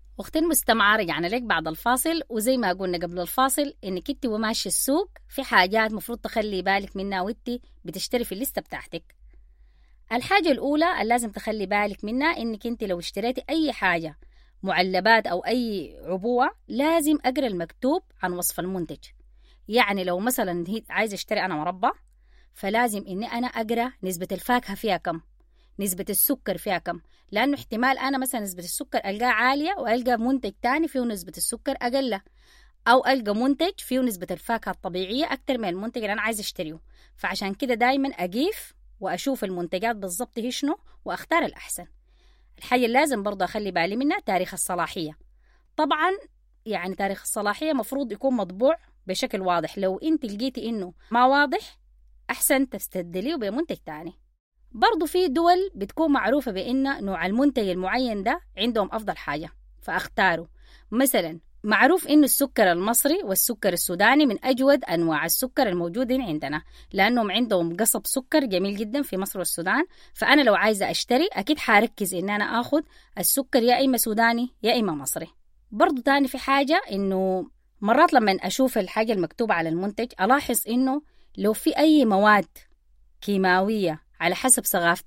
أختي المستمعة رجعنا لك بعد الفاصل وزي ما قلنا قبل الفاصل إنك أنت وماشي السوق في حاجات مفروض تخلي بالك منها وأنت بتشتري في الليستة بتاعتك الحاجة الأولى اللي لازم تخلي بالك منها إنك أنت لو اشتريتي أي حاجة معلبات أو أي عبوة لازم أقرأ المكتوب عن وصف المنتج يعني لو مثلا هي عايزة اشتري أنا مربى فلازم إني أنا أقرأ نسبة الفاكهة فيها كم نسبة السكر فيها كم لأنه احتمال أنا مثلا نسبة السكر ألقاها عالية وألقى منتج تاني فيه نسبة السكر أقل أو ألقى منتج فيه نسبة الفاكهة الطبيعية أكتر من المنتج اللي أنا عايز أشتريه فعشان كده دايما أقيف وأشوف المنتجات بالضبط هي شنو وأختار الأحسن الحاجة اللي لازم برضه أخلي بالي منها تاريخ الصلاحية طبعا يعني تاريخ الصلاحية مفروض يكون مطبوع بشكل واضح لو انت لقيتي انه ما واضح احسن تستبدليه بمنتج تاني برضو في دول بتكون معروفة بأن نوع المنتج المعين ده عندهم أفضل حاجة فأختاره مثلا معروف إنه السكر المصري والسكر السوداني من أجود أنواع السكر الموجودين عندنا لأنهم عندهم قصب سكر جميل جدا في مصر والسودان فأنا لو عايزة أشتري أكيد حاركز إن أنا آخد السكر يا إما سوداني يا إما مصري برضو تاني في حاجة إنه مرات لما أشوف الحاجة المكتوبة على المنتج ألاحظ إنه لو في أي مواد كيماوية على حسب ثقافة